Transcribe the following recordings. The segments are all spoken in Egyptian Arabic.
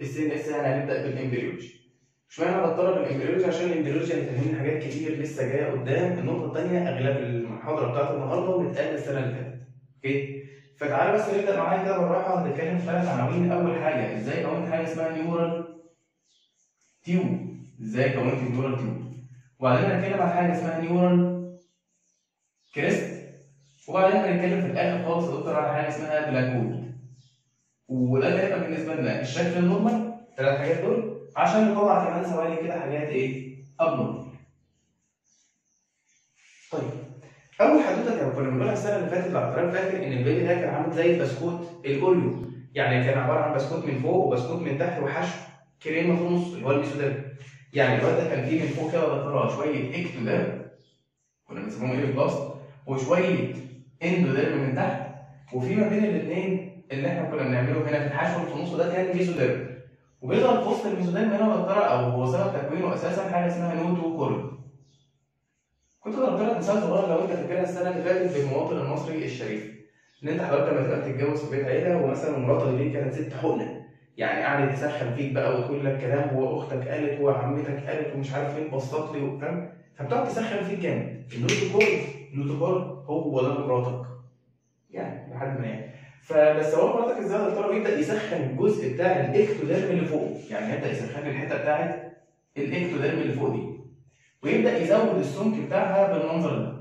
السي ان اس يعني هنبدا بالامبريولوجي اشمعنى بضطر بالامبريولوجي عشان الامبريولوجي هتفهمني حاجات كتير لسه جايه قدام النقطه الثانيه اغلب المحاضره بتاعت النهارده ومتقال السنه اللي فاتت اوكي فتعالى بس نبدا معايا كده بالراحه هنتكلم في ثلاث عناوين اول حاجه ازاي كونت حاجه اسمها نيورال تيوب ازاي كونت نيورال تيوب وبعدين هنتكلم عن حاجه اسمها نيورال كريست وبعدين هنتكلم في الاخر خالص يا دكتور على حاجه اسمها بلاك هول وده اللي هيبقى بالنسبه لنا الشكل النورمال الثلاث حاجات دول عشان نطلع كمان ثواني كده حاجات ايه؟ ابنورمال. طيب اول حدوته كانوا كنا بنقولها السنه اللي فاتت لو حضرتك فاكر ان البيبي ده كان عامل زي البسكوت الاوريو يعني كان عباره عن بسكوت من فوق وبسكوت من تحت وحشو كريمه في النص اللي هو الميسوديرم يعني الواد ده كان فيه من فوق كده ولا شويه اكتوديرم كنا بنسميهم ايه بلاست وشويه اندوديرم من تحت وفي ما بين الاثنين اللي احنا كنا بنعمله هنا في الحشو اللي في النص ده كان ميزوديرم وبيظهر في وسط الميزوديرم هنا دكتوره او هو سبب تكوينه اساسا حاجه اسمها نوتو كورل كنت ضربت لك مثال صغير لو انت فاكرها السنه اللي فاتت بالمواطن المصري الشريف ان انت حضرتك لما تبقى بتتجوز في بيت عيله ومثلا مراتك دي كانت ست حقنه يعني قعدت تسخن فيك بقى وتقول لك كلام واختك قالت وعمتك قالت ومش عارف مين بصت لي وفاهم فبتقعد تسخن فيك جامد النوتو كورل النوتو كورل هو ده مراتك يعني لحد ما يعني فبس هو مراتك ازاي يا دكتور بيبدا يسخن الجزء بتاع الاكتوديرم اللي فوق يعني يبدا يسخن الحته بتاعت الاكتوديرم اللي فوق دي ويبدا يزود السمك بتاعها بالمنظر ده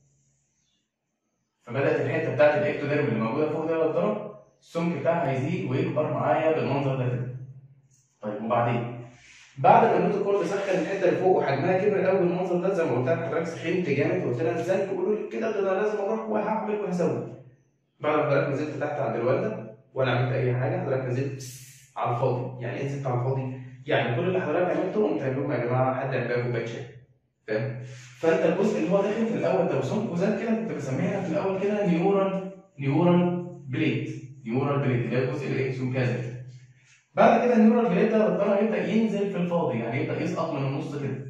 فبدات الحته بتاعت الاكتوديرم اللي موجوده فوق ده يا دكتور السمك بتاعها هيزيد ويكبر معايا بالمنظر ده كده طيب وبعدين بعد ما النوتوكورد سخن الحته اللي فوق وحجمها كبر قوي بالمنظر ده زي ما قلت لك حضرتك سخنت جامد وقلت لها ازاي تقولوا لي كده ده انا لازم اروح وهعمل وهسوي بعد ما حضرتك نزلت تحت عند الوالده ولا عملت اي حاجه حضرتك نزلت على الفاضي يعني ايه نزلت على الفاضي؟ يعني كل اللي حضرتك عملته قمت قايل لهم يا جماعه حد يعمل لكم كوبايه شاي فاهم؟ فانت الجزء اللي هو داخل في الاول ده وسمكه زاد كده كنت بسميها في الاول كده نيورال نيورال بليت نيورال بليت اللي هي الجزء اللي ايه سمكها زاد بعد كده النيورال بليت ده ربنا يبدا ينزل في الفاضي يعني يبدا يسقط من النص كده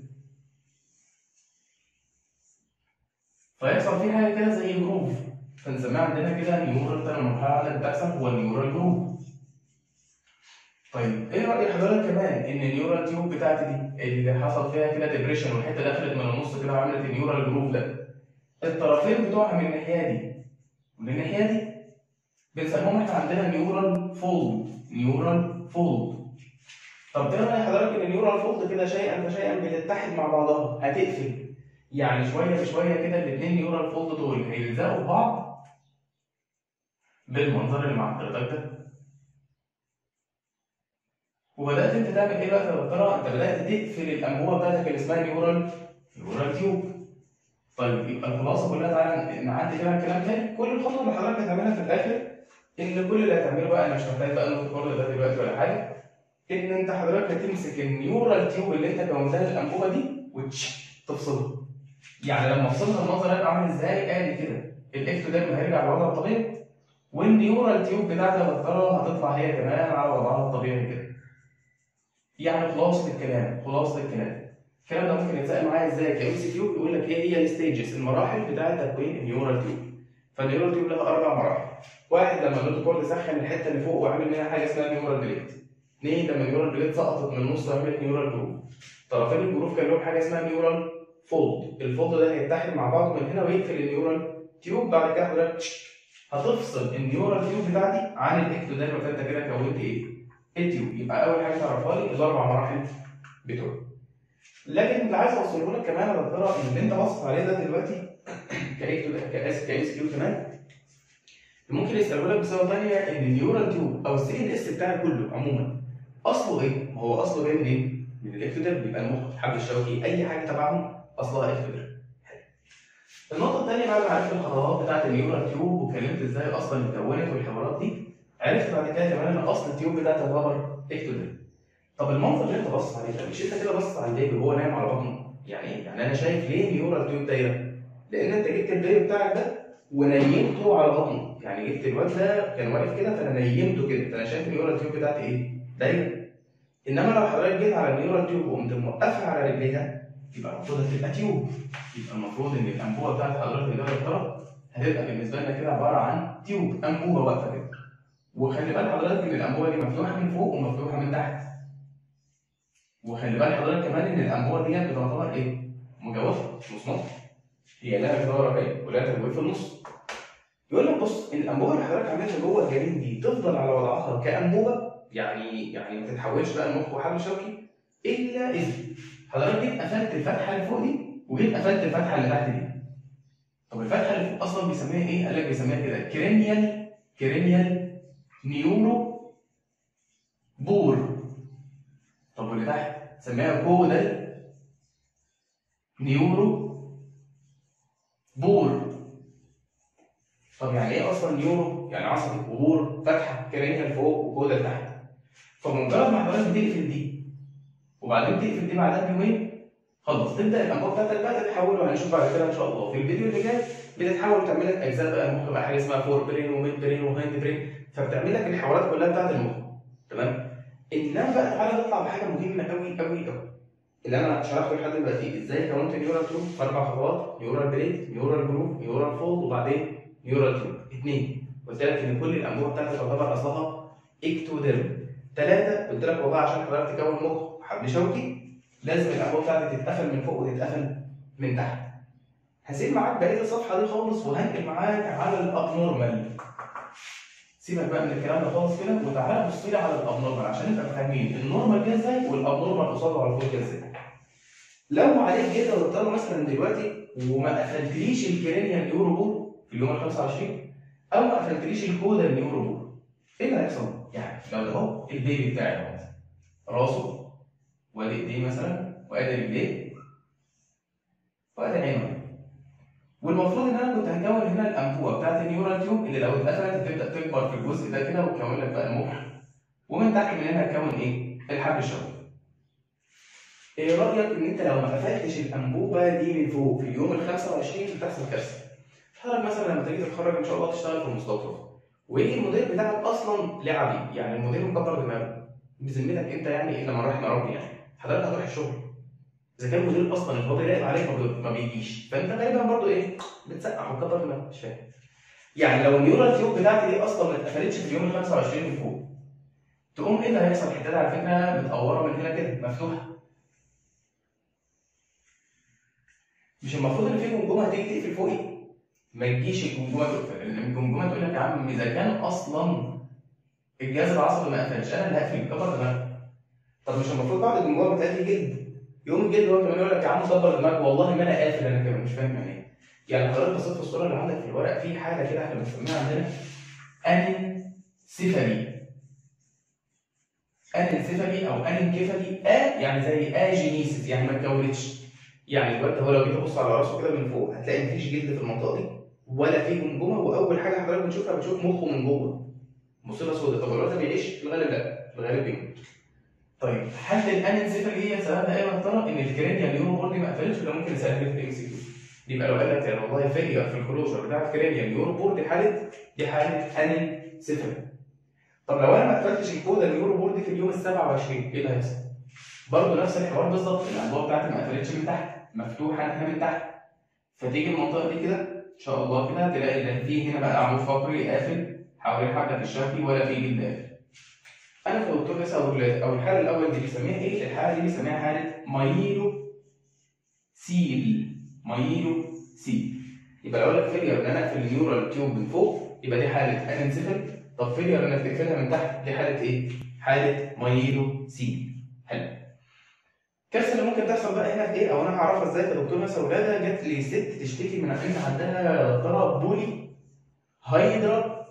فيحصل فيه حاجه كده زي جروف فنسميها عندنا كده نيورال تاني مرحله اللي بتحصل هو النيورال جروف طيب ايه راي حضرتك كمان ان النيورال تيوب بتاعتي دي اللي حصل فيها كده ديبريشن والحته دخلت من النص كده وعملت النيورال جروف ده الطرفين بتوعها من الناحيه دي ومن الناحيه دي بنسميهم احنا عندنا نيورال فولد نيورال فولد طب ايه راي حضرتك ان النيورال فولد كده شيئا فشيئا بتتحد مع بعضها هتقفل يعني شويه بشويه كده الاثنين نيورال فولد دول هيلزقوا في بعض بالمنظر اللي مع حضرتك ده وبدات انت تعمل ايه بقى يا دكتوره؟ انت بدات تقفل الانبوبه بتاعتك اللي اسمها نيورال نيورال تيوب. طيب يبقى الخلاصه كلها تعالى نعدي كده الكلام تاني، كل الخطوه اللي حضرتك هتعملها في الاخر ان كل اللي هتعمله بقى انا مش محتاج بقى نقطه كورد ده دلوقتي ولا حاجه ان انت حضرتك هتمسك النيورال تيوب اللي انت كونتها الانبوبه دي وتش تفصلها. يعني لما افصلها المنظر هيبقى عامل ازاي؟ ادي كده الاكتوديرم هيرجع لوضعه الطبيعي والنيورال تيوب بتاعتي يا دكتوره هتطلع هي كمان على وضعها الطبيعي كده. يعني خلاصه الكلام خلاصه الكلام الكلام ده ممكن يتسال معايا ازاي كام سي كيو يقول لك ايه هي الستيجز المراحل بتاعه تكوين النيورال تيوب فالنيورال تيوب لها اربع مراحل واحد لما النوتوكورد سخن الحته اللي فوق وعمل منها حاجه اسمها نيورال بليت اثنين لما النيورال بليت سقطت من النص وعملت نيورال جروف طرفين الجروف كان لهم حاجه اسمها نيورال فولد الفولد ده هيتحد مع بعضه من هنا ويقفل النيورال تيوب بعد كده حضرتك هتفصل النيورال تيوب بتاعتي عن الاكتوديرم فانت كده كونت ايه؟ التيوب يبقى اول حاجه تعرفها لي الاربع مراحل بتوعي لكن اللي عايز اوصله لك كمان يا دكتوره ان اللي انت باصص عليه ده دلوقتي كاس كاس كيو كمان ممكن يسالوا لك بصيغه ثانيه ان النيورال تيوب او السي ان اس بتاعي كله عموما اصله ايه؟ ما هو اصله جاي منين؟ من الاكتوديرم يبقى المخ الحبل الشوكي اي حاجه تبعهم اصلها اكتوديرم النقطه الثانيه بعد ما عرفت الخطوات بتاعت النيورال تيوب واتكلمت ازاي اصلا اتكونت والحوارات دي عرفت بعد كده كمان ان اصل التيوب بتاعتي تعتبر اكتوديرم طب المنظر اللي انت باصص عليه ده مش انت كده باصص على البيبي وهو نايم على بطنه يعني ايه؟ يعني انا شايف ليه نيورال تيوب دايره؟ لان انت جبت البيبي بتاعك ده ونيمته على بطنه يعني جبت الواد ده كان واقف كده فانا نيمته كده فانا شايف النيورال تيوب بتاعتي ايه؟ دايره انما لو حضرتك جيت على النيورال تيوب وقمت موقفها على رجليها يبقى المفروض هتبقى تيوب يبقى المفروض ان الانبوبه بتاعت حضرتك ده الطرف هتبقى بالنسبه لنا كده عباره عن تيوب انبوبه واقفه كده وخلي بال حضرتك ان الانبوبه دي مفتوحه من فوق ومفتوحه من تحت وخلي بالك حضرتك كمان ان الانبوبه ديت بتعتبر ايه؟ مجوفه مش مصنوعه هي لها كده ورقيه ولها تجويف في النص يقول لك بص الانبوبه اللي حضرتك عاملها جوه الجنين دي تفضل على وضعها كانبوبه يعني يعني ما تتحولش بقى المخ وحبل شوكي الا اذا حضرتك جيت قفلت الفتحه اللي فوق دي وجيت قفلت الفتحه اللي تحت دي طب الفتحه اللي فوق اصلا بيسميها ايه؟ قال لك بيسميها كده كرينيال كرينيال نيورو بور طب واللي تحت سميها كودال نيورو بور طب يعني ايه اصلا نيورو؟ يعني عصبي وبور فتحه كرينيال فوق وكودال تحت فمجرد ما حضرتك بتقفل دي وبعدين تقفل دي بعدها بيومين خلاص تبدا الانبوبه بتاعتك بقى تتحول وهنشوف بعد كده ان شاء الله في الفيديو اللي جاي بتتحول تعمل لك اجزاء بقى المخ بقى حاجه اسمها فور برين وميد برين وهايند برين فبتعمل لك الحوارات كلها بتاعت المخ تمام انما بقى تعالى نطلع بحاجه مهمه قوي قوي قوي اللي انا شرحته لحد دلوقتي ازاي كونت نيورال تيوب في اربع خطوات نيورال بريد نيورال جروف نيورال فولد وبعدين نيورال تيوب اثنين قلت لك ان كل الانبوبه بتاعتك تعتبر اصلها اكتوديرم ثلاثه قلت لك والله عشان حضرتك تكون مخ حبل شوكي لازم الانبوبه بتاعتك تتقفل من فوق وتتقفل من تحت هسيب معاك بقيه الصفحه دي خالص وهنقل معاك على الابنورمال سيبك بقى من الكلام ده خالص كده وتعالى بص لي على الابنورمال عشان نبقى فاهمين النورمال جه ازاي والابنورمال قصاده على طول جه ازاي لو عليك جدا وتضطر مثلا دلوقتي وما قفلتليش الكرينيال نيورو بور في اليوم ال 25 او ما قفلتليش الكودا نيورو بور ايه اللي هيحصل؟ يعني لو ده اهو البيبي بتاعي اهو مثلا راسه وادي ايديه مثلا وادي رجليه وادي عينه والمفروض ان انا كنت هكون هنا الانبوبه بتاعت النيورال تيوب اللي لو اتقفلت هتبدا تكبر في الجزء ده كده وتكون لك بقى المخ ومن تحت من هنا هتكون ايه؟ الحبل الشوكي. ايه رايك ان انت لو ما قفلتش الانبوبه دي من فوق في اليوم ال 25 بتحصل كارثه. حضرتك مثلا لما تيجي تتخرج ان شاء الله تشتغل في المستوصف ويجي المدير بتاعك اصلا لعبي يعني المدير مكبر دماغه بذمتك انت يعني الا من رحم ربي يعني حضرتك هتروح الشغل اذا كان المدير اصلا اللي هو بيراقب عليك ما بي- ما بيجيش فانت غالبا برضو ايه بتسقع وتكبر دماغك مش فاهم يعني لو النيورال تيوب بتاعتي دي اصلا ما اتقفلتش في اليوم ال 25 من فوق تقوم ايه اللي هيحصل الحته دي على فكره متقوره من هنا كده مفتوحه مش المفروض ان في جمجمه هتيجي تقفل فوقي ما تجيش الجمجمه تقفل لان الجمجمه تقول لك يا عم اذا كان اصلا الجهاز العصبي ما قفلش انا اللي هقفل كبر دماغك طب مش المفروض بعد الجمجمه بتاعتي جلد يوم الجلد هو كمان يقول لك يا عم كبر دماغك والله ما انا قافل انا كمان مش فاهم يعني ايه يعني حضرتك بصيت في الصوره اللي عندك في الورق في حاجه كده احنا بنسميها عندنا انسفالي انسفالي او انكفالي ا يعني زي اجينيسيس يعني ما اتكونتش يعني دلوقتي هو لو جيت ابص على راسه كده من فوق هتلاقي مفيش جلد في المنطقه دي ولا في جمجمه واول حاجه حضرتك بتشوفها بتشوف مخه من جوه مصيبه سوداء طب الواد ده بيعيش في الغالب لا في الغالب بيموت طيب حل الانسفالي هي سببها ايه يا ترى ان الكرينيا نيورو بورد ما قفلتش ولا ممكن نسالها في الام سي كيو يبقى لو قال لك يعني والله فيلير في الكلوجر بتاع الكرينيا نيورو بورد دي حاله دي حاله انسفالي طب لو انا ما قفلتش الكودا النيورو بورد في اليوم ال 27 ايه اللي هيحصل؟ برضه نفس الحوار بالظبط الانبوبه بتاعتي ما قفلتش من تحت مفتوحه هنا من تحت فتيجي المنطقه دي كده ان شاء الله كده تلاقي ان في هنا بقى عمود فقري قافل حوالين حبه الشوكي ولا في جلد قافل انا كدكتور لسه اقول لك او الحاله الاول دي بيسميها ايه؟ الحاله دي بيسميها حاله مايلو سيل مايلو سيل يبقى لو اقول لك فيلير ان انا اقفل النيورال تيوب من فوق يبقى دي حاله انسفل طب فيلير انك تقفلها من تحت دي حاله ايه؟ حاله مايلو سيل حلو الكارثه اللي ممكن تحصل بقى هنا في ايه او انا هعرفها ازاي كدكتور مثلا ولادها جت لي ست تشتكي من ان عندها ترى بولي هايدرا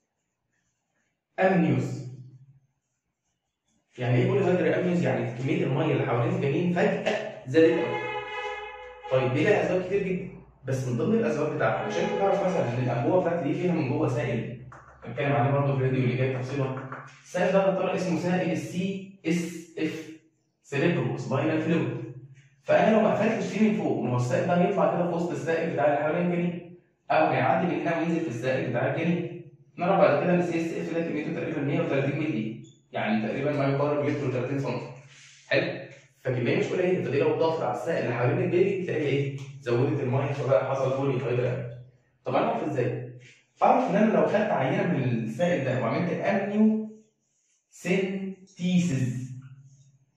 امنيوس يعني ايه بولي هايدرا امنيوس يعني كميه الميه اللي حوالين الجنين فجاه زادت قوي طيب دي لها اسباب كتير جدا بس من ضمن الاسباب بتاعتها عشان انت تعرف مثلا ان الانبوبه بتاعتي دي فيها من جوه سائل هنتكلم عليه برضه في الفيديو اللي جاي تفصيلا السائل ده ترى اسمه سائل السي اس اف سيريبرو سباينال فلويد فانا لو ما قفلتش فيه من فوق ما هو السائل ده هيطلع كده في وسط السائل بتاع اللي حوالين الجنين او هيعدي من هنا وينزل في السائل بتاع الجنين نرى بعد كده ان السي اس اف ده كميته تقريبا 130 مللي يعني تقريبا ما يقارب لتر 30 سم حلو فكميه مش قليله فدي لو ضغط على السائل اللي حوالين البيبي تلاقي ايه زودت الميه فبقى حصل بولي هايدرا طب انا اعرف ازاي؟ اعرف ان انا لو خدت عينه من السائل ده وعملت امنيو سنتيسيس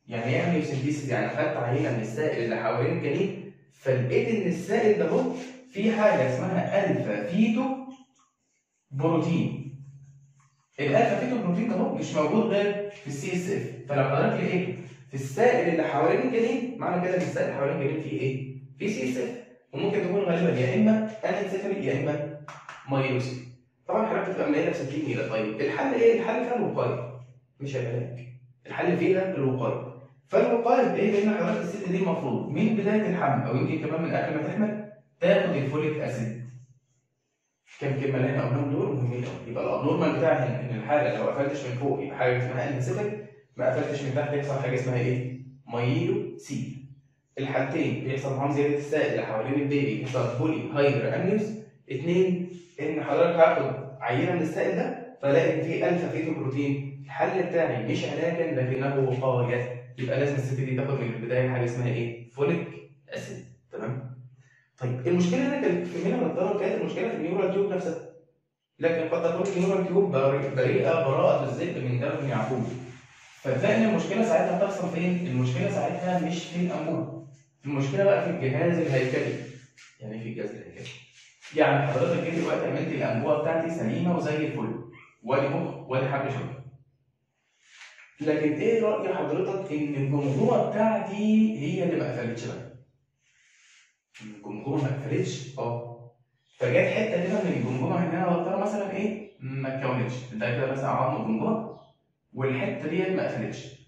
يعني ايه امنيوسنتيسيس يعني خدت عينه من السائل اللي حوالين الجنين فلقيت ان السائل ده هو فيه حاجه اسمها الفا فيتو بروتين الالفا فيتو بروتين ده هو مش موجود غير في السي اس اف فلما حضرتك لقيت في السائل اللي حوالين الجنين معنى كده ان السائل اللي حوالين الجنين فيه ايه؟ فيه سي اس اف وممكن تكون غالبا يا اما انسيفالي يا اما مايوسي طبعا حضرتك بتبقى منيله ب 60 نيله طيب الحل ايه؟ الحل فيها الوقايه مش العلاج الحل فيها الوقايه فالوقايه بايه؟ لان حضرتك الست دي المفروض من بدايه الحمل او يمكن كمان من قبل ما تحمل تاخد الفوليك اسيد كام كلمه اللي احنا قلناهم دول مهمين قوي يبقى الابنورمال بتاعي هنا ان الحاله لو قفلتش من فوق يبقى حاجه اسمها انسيفالي ما قفلتش من تحت يحصل حاجه اسمها ايه؟ مايلو سي الحالتين بيحصل معاهم زياده السائل اللي حوالين البيبي بيحصل بولي هايدر امنيوس اثنين ان حضرتك هاخد عينه من السائل ده فلاقي ان في الفا فيتو بروتين الحل بتاعي مش علاجا لكنه وقايه يبقى لازم الست دي تاخد من البدايه حاجه اسمها ايه؟ فوليك اسيد تمام؟ طيب المشكله هنا كانت في منها الضرر كانت المشكله في النيورال تيوب نفسها لكن قد تكون النيورال تيوب بريئه براءه الذئب من دم يعقوب فتلاقي ان المشكله ساعتها بتحصل فين؟ المشكله ساعتها مش في الانبوبه المشكله بقى في الجهاز الهيكلي يعني إيه في الجهاز الهيكلي يعني حضرتك جيت دلوقتي عملت الانبوبه بتاعتي سليمه وزي الفل وادي مخ وادي حبل شوكه لكن ايه راي حضرتك ان الجمجمه بتاعتي هي اللي ما قفلتش بقى الجمجمه ما قفلتش اه فجت حته كده من الجمجمه هنا وترى مثلا ايه ما اتكونتش ده كده مثلا عظم الجمجمه والحته ديت ما قفلتش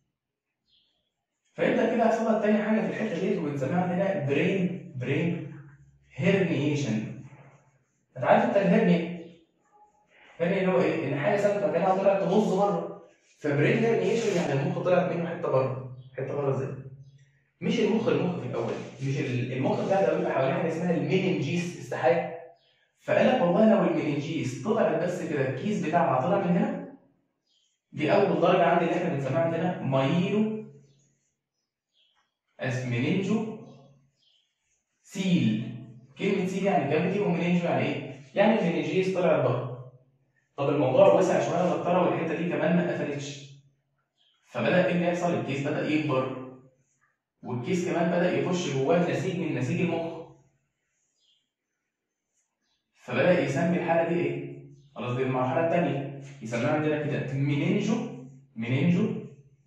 فيبدا كده يحصل لك تاني حاجه في الحته ديت وبنسميها عندنا برين برين هيرنيشن انت عارف انت الهرنيا الهرنيا اللي هو ايه؟ ان حاجه ثابته مكانها طلعت تبص بره فبرين هيرنيشن يعني المخ طلعت منه حته بره حته بره ازاي؟ مش المخ المخ في الاول مش المخ بتاع ده بيبقى حواليه حاجه اسمها الميننجيس استحاله فقال لك والله لو الميننجيس طلعت بس كده الكيس بتاعها طلع من هنا دي اول درجه عندي اللي احنا بنسميها عندنا مايلو اسم منينجو سيل كلمه سيل يعني كافيتي ومنينجو يعني ايه؟ يعني المنينجيس طلع بره طب الموضوع وسع شويه للطرى والحته دي كمان ما قفلتش فبدا ايه اللي يحصل؟ الكيس بدا يكبر والكيس كمان بدا يخش جواه نسيج من نسيج المخ فبدا يسمي الحاله دي ايه؟ خلاص دي المرحله الثانيه يسميها عندنا كده منينجو منينجو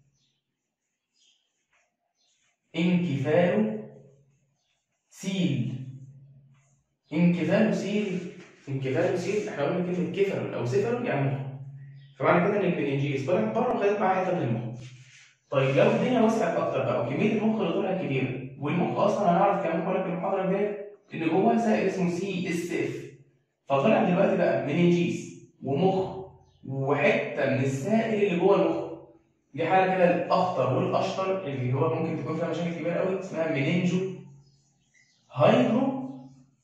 انكفالو سيل انكفالو سيل انكفالو سيل احنا قلنا كلمه كفل او سفل يعني مخ فمعنى كده ان المننجيز طلعت بره وخدت معاها حته من المخ طيب لو الدنيا وسعت اكتر بقى وكميه المخ اللي طلعت كبيره والمخ اصلا هنعرف كمان بقول لك في المحاضره الجايه ان جواه سائل اسمه سي اس اف فطلع دلوقتي بقى مننجيز ومخ وحته من السائل اللي جوه المخ دي حاله كده الاخطر والاشطر اللي هو ممكن تكون فيها مشاكل كبيره قوي اسمها منينجو هايدرو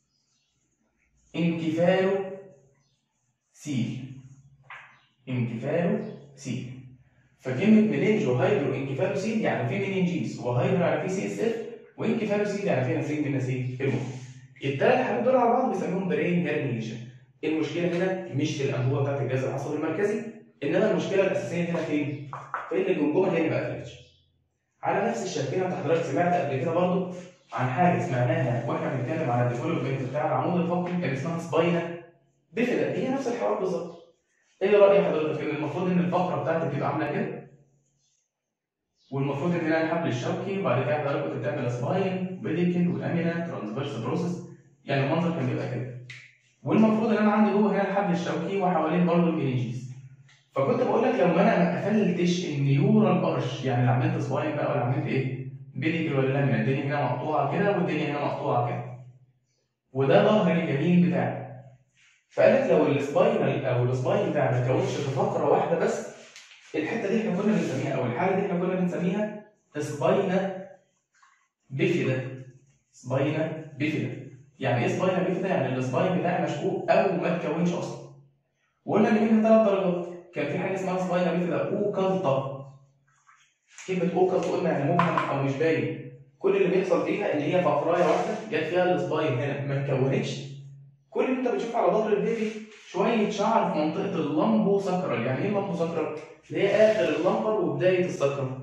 انكفالو سيل انكفالو سيل فكلمه منينجو هايدرو انكفالو سيل يعني في منينجيز وهايدرو يعني في سي اس اف وانكفالو سيل يعني في نسيج من نسيج المخ الثلاث حاجات دول على بعض بيسموهم برين هيرنيشن المشكله هنا مش في الانبوبه بتاعت الجهاز العصبي المركزي انما المشكله الاساسيه هنا فين؟ في ان الجمجمه هي اللي ما قفلتش. على نفس الشكل انت حضرتك سمعت قبل كده برضو عن حاجه سمعناها واحنا بنتكلم على الديفلوبمنت بتاع العمود الفقري كان اسمها سباينا بيفيدا هي نفس الحوار بالظبط. ايه راي حضرتك ان المفروض ان الفقره بتاعتك تبقى عامله كده؟ والمفروض ان هنا الحبل الشوكي وبعد كده حضرتك كنت بتعمل سباين بيديكل والامينا ترانسفيرس بروسس يعني المنظر كان بيبقى كده. والمفروض ان انا عندي جوه هنا الحبل الشوكي وحواليه برضه المينيجيز فكنت بقول لك لو انا ما قفلتش النيورال ارش يعني لا عملت سباين بقى ولا عملت ايه بيديكل ولا لامينا الدنيا هنا مقطوعه كده والدنيا هنا مقطوعه كده وده ظهر اليمين بتاعي فقال لك لو السباينال او السباين بتاعي ما اتكونش في فقره واحده بس الحته دي احنا كنا بنسميها او الحاله دي احنا كنا بنسميها سباينا بيفيدا سباينا بيفيدا يعني ايه سباينا بيفيدا؟ يعني السباين بتاعي مشقوق او ما اتكونش اصلا. وقلنا ان منها ثلاث درجات، كان في حاجه اسمها سباينا بيفيدا اوكالتا. كلمه اوكالتا قلنا يعني مبهم او مش باين. كل اللي بيحصل فيها ان هي فقرايه واحده جت فيها السباين هنا ما اتكونتش. كل اللي انت بتشوفه على ظهر البيبي شويه شعر في منطقه اللمبو سكرال، يعني ايه اللمبو سكرال؟ اللي هي اخر اللمبر وبدايه السكرال.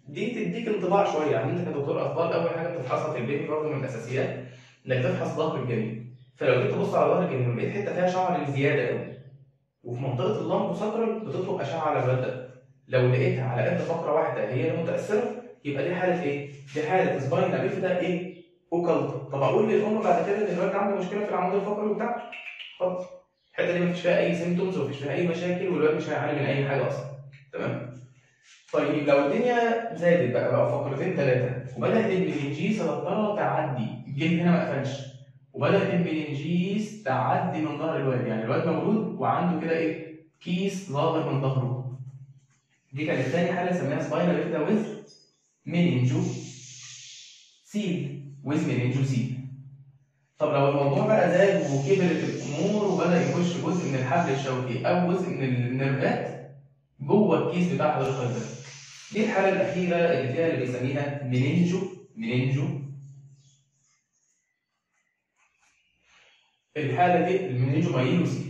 دي تديك انطباع شويه يعني انت كدكتور اطفال اول حاجه بتفحصها في البيبي برضه من الاساسيات انك تفحص ظهر الجنين فلو جيت تبص على ظهر الجنين ولقيت حته فيها شعر زياده قوي وفي منطقه اللمب ساكرال بتطلق اشعه على الواد ده لو لقيتها على قد فقره واحده هي المتاثره يبقى دي حاله ايه؟ دي حاله سباينا بيفدا ايه؟ اوكالت طب اقول للام بعد كده ان الواد عنده مشكله في العمود الفقري بتاعه خلاص الحته دي مفيش فيها اي سيمتومز ومفيش فيها اي مشاكل والواد مش هيعاني من اي حاجه اصلا تمام طيب لو الدنيا زادت بقى بقى فقرتين ثلاثه وبدات المننجيز الطرة تعدي الجلد هنا ما قفلش وبدات المننجيز تعدي من ظهر الواد يعني الواد مولود وعنده كده ايه كيس ظاهر من ظهره دي كانت ثاني حاله سميها سباينال بيفدا ويز مننجو سيل ويز مننجو سيل طب لو الموضوع بقى زاد وكبرت الامور وبدا يخش جزء من الحبل الشوكي او جزء من النرفات جوه الكيس بتاع حضرتك ده دي الحاله الاخيره اللي فيها اللي بيسميها مننجو مننجو الحاله دي المننجو مايلوسي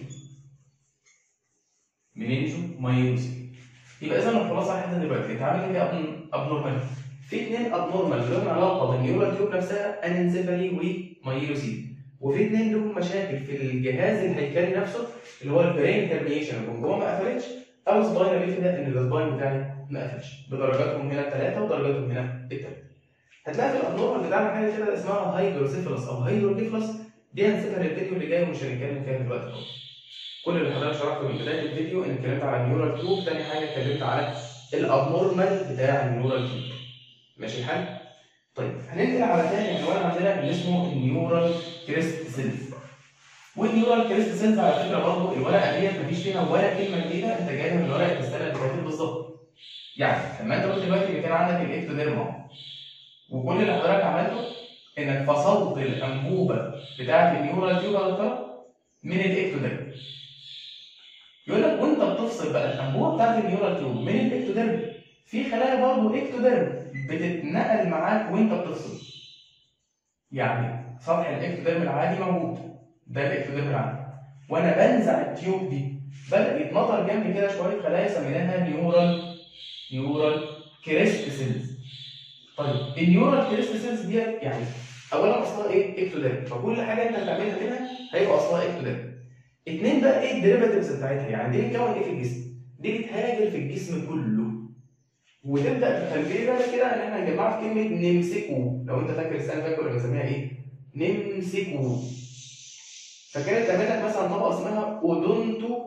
مننجو مايلوسي يبقى اذا الخلاصه لحد دلوقتي انت عامل ايه ابنورمال في اثنين ابنورمال لهم علاقه بالنيورال تيوب نفسها اننسيفالي ومايلوسي وفي اثنين لهم مشاكل في الجهاز الهيكلي نفسه اللي هو البرين ترميشن الجمجمه ما قفلتش او سباينال بيفدا ان السباين بتاعي ما قفلش بدرجاتهم هنا الثلاثه ودرجاتهم هنا الثلاثه هتلاقي في الابنورمال بتاعنا حاجه كده اسمها هايدروسيفلس او هايدروكيفلس دي هنسيبها للفيديو اللي جاي ومش هنتكلم فيها دلوقتي خالص كل اللي حضرتك شرحته من بدايه الفيديو ان اتكلمت على النيورال تيوب تاني حاجه اتكلمت على الابنورمال بتاع النيورال تيوب ماشي الحال؟ طيب هننقل على تاني عنوان عندنا اللي اسمه النيورال كريست سيلز والنيورال كريست سيلز على فكره برضه الورقه ديت مفيش فيها ولا كلمه جديده انت جايبها من ورقه السنه اللي فاتت بالظبط يعني لما انت قلت دلوقتي ان كان عندك الاكتوديرما وكل اللي حضرتك عملته انك فصلت الانبوبه بتاعه النيورال تيوب من الاكتوديرم يقول لك وانت بتفصل بقى الانبوبه بتاعت النيورال تيوب من الاكتوديرم في خلايا برضه اكتوديرم بتتنقل معاك وانت بتفصل يعني سطح الاكتوديرم العادي موجود ده الاكتوديرم العادي وانا بنزع التيوب دي بدا يتنطر جنبي كده شويه خلايا سميناها نيورال نيورال كريست سيلز طيب النيورال كريست سيلز ديت يعني اولا اصلها ايه اكتوديرم فكل حاجه انت هتعملها منها هيبقى اصلها اكتوديرم اتنين بقى ايه الديريفاتيفز بتاعتها يعني دي بتكون ايه في الجسم دي بتهاجر في الجسم كله وتبدا تخلي بالك كده ان احنا هنجمعها في كلمه نمسكه لو انت فاكر السنه اللي فاتت كنا بنسميها ايه نمسكه فكانت تعمل لك مثلا طبقه اسمها اودونتو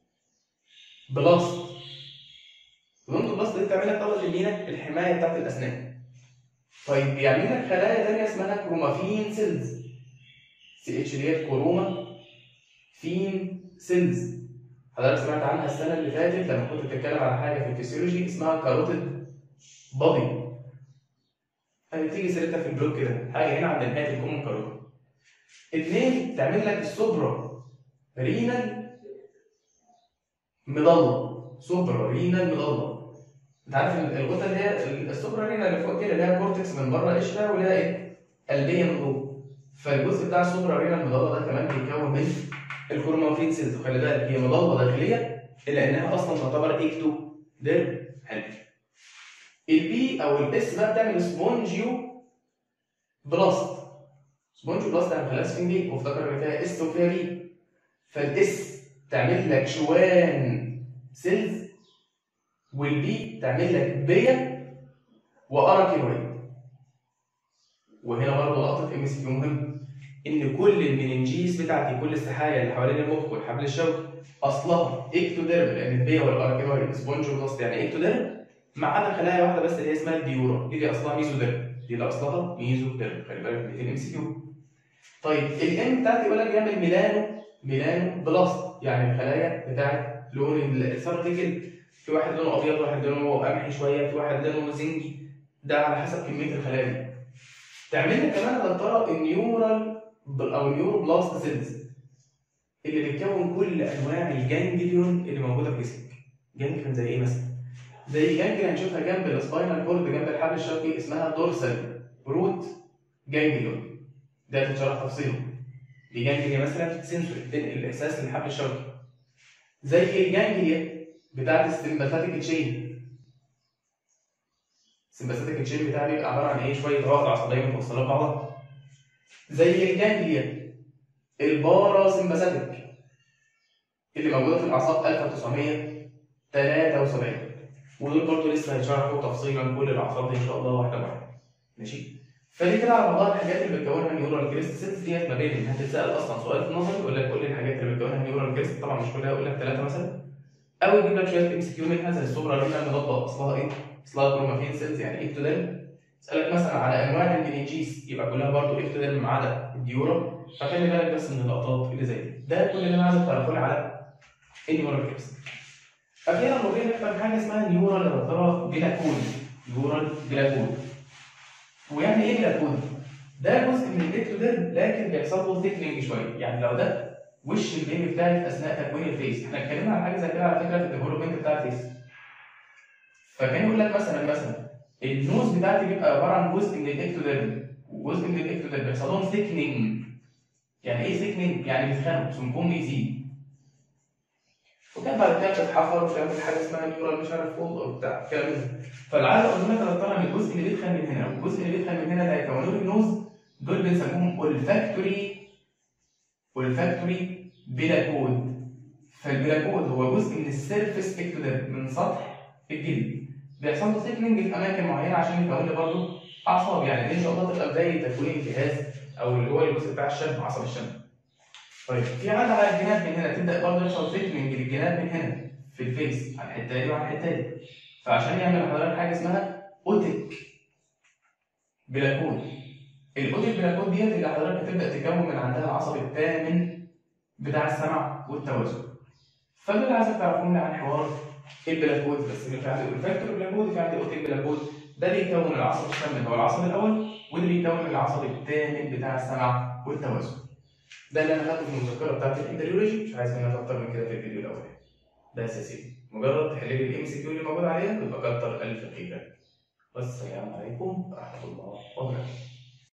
بلاست اودونتو بلاست دي بتعمل لك طبقه المينا الحمايه بتاعت الاسنان طيب بيعمل لك خلايا ثانيه اسمها كرومافين سيلز سي اتش دي كروما فين سيلز حضرتك سمعت عنها السنه اللي فاتت لما كنت بتتكلم على حاجه في الفسيولوجي اسمها كاروتيد بادي هتيجي سيرتها في البلوك كده حاجه هنا عند نهايه الكومن كاروتيد اثنين تعمل لك السوبرا رينال مضله سوبرا رينال مضله انت عارف ان الغده اللي هي السوبرا رينال اللي فوق كده اللي هي كورتكس من بره قشره ولها ايه؟ قلبيه من جوه فالجزء بتاع السوبرا رينال مضله ده كمان بيتكون من الكرومافين سيلز وخلي بالك هي مضله داخليه الا انها اصلا تعتبر اكتو ديرم حلو البي او الاس بقى بتعمل سبونجيو بلاست سبونجيو بلاست يعني خلاص فين دي وافتكر ان فيها اس وفيها بي فالاس تعمل لك شوان سيلز والبي تعمل لك بيا واراكينويد وهنا برضه لقطه ام سي كيو مهم ان كل المننجيز بتاعتي كل السحايا اللي حوالين المخ والحبل الشوكي اصلها اكتوديرم لان البيا والاراكينويد سبونجوبلاست يعني اكتوديرم ما عدا خلايا واحده بس اللي هي اسمها الديورا دي اللي اصلها ميزوديرم دي اللي اصلها ميزوديرم خلي بالك من الام سي كيو طيب الام بتاعتي يقول لك بيعمل ميلانو ميلانو بلاست يعني الخلايا بتاعت لون السارتيكل في واحد لونه ابيض واحد لونه قمحي شويه في واحد لونه زنجي ده على حسب كميه الخلايا دي تعمل لك كمان يا دكتوره النيورال او النيورو بلاست سيلز اللي بتكون كل انواع الجانجليون اللي موجوده في جسمك جانجليون زي ايه مثلا زي جانجليون هنشوفها جنب السباينال كورد جنب الحبل الشوكي اسمها دورسال روت جانجليون ده هتتشرح تفصيله دي جانجليا مثلا سنسوري بتنقل الاحساس للحبل الشوكي زي الجانجليا بتاعت السمباثيك تشين السمباثيك تشين بتاعي بيبقى عباره عن ايه شويه روابط عصبيه متوصله ببعضها زي الجانجليا الباراسمباثيك اللي موجوده في الاعصاب 1973 ودول برضه لسه هيشرحوا تفصيلا كل الاعصاب دي ان شاء الله واحده واحده ماشي فدي كده على بعضها الحاجات اللي بتكونها النيورال كريست سيلز ديت ما بين انها تتسال اصلا سؤال في النظري يقول لك كل الحاجات اللي بتكونها النيورال كريست طبعا مش كلها يقول لك ثلاثه مثلا او يجيب لك شويه ام سي كيو منها زي الصغرى لونها المضاد اصلها ايه؟ اصلها كروماتين سيلز يعني اكتوديرم يسالك مثلا على انواع المننجيس يبقى كلها برضه اكتوديرم ما عدا الديورا فخلي بالك بس من اللقطات اللي زي دي ده كل اللي انا عايزك تعرفه لي على النيورال كريست اخيرا ممكن نفهم حاجه اسمها نيورال يا ترى جلاكون نيورال جلاكون ويعني ايه جلاكون؟ ده جزء من الاكتوديرم لكن بيحصل له ثيكنينج شويه يعني لو ده وش البيبي بتاعي في اثناء تكوين الفيس احنا اتكلمنا عن حاجه زي كده على فكره في الديفلوبمنت بتاع الفيس فكان يقول لك مثلا مثلا النوز بتاعتي بيبقى عباره عن جزء من الاكتوديرم وجزء من الاكتوديرم بيحصل لهم ثيكنينج يعني ايه ثيكنينج؟ يعني بيتخانقوا سمكهم بيزيد وكان بعد كده بتتحفر وتعمل حاجه اسمها نيورال مش عارف فولد او بتاع كده فالعاده اقول لك ان الجزء اللي بيدخل من هنا والجزء اللي بيدخل من هنا ده هيكونوا لي النوز دول بنسموهم olfactory olfactory بلاكود فالبلاكود هو جزء من السيرفيس اكتوديرم من سطح الجلد بيحصل له ثيكنينج في اماكن معينه عشان يكون لي برضه اعصاب يعني دي ان شاء الله تبقى بدايه تكوين الجهاز او اللي هو الجزء بتاع الشم عصب الشم طيب في عندنا على الجناب من هنا تبدا برضه يحصل ثيكنينج للجناب من هنا في الفيس على الحته دي وعلى الحته دي فعشان يعمل لحضرتك حاجه اسمها اوتيك بلاكود الاوتيك بلاكود ديت اللي حضرتك هتبدا تكون من عندها العصب الثامن بتاع السمع والتوازن فده اللي عايزك تعرفوني عن حوار البلاكود بس في عندي الفاكتور بلاكود في عندي اوتيك بلاكود ده بيكون العصب الثامن هو العصب الاول وده بيكون العصب الثامن بتاع السمع والتوازن ده اللي انا خدته في المذكره بتاعت الامبريولوجي مش عايز منك اكتر من كده في الفيديو الاولاني ده اساسي مجرد تحل لي الام سي كيو اللي موجود عليها يبقى كتر الف خيرك والسلام عليكم ورحمه الله وبركاته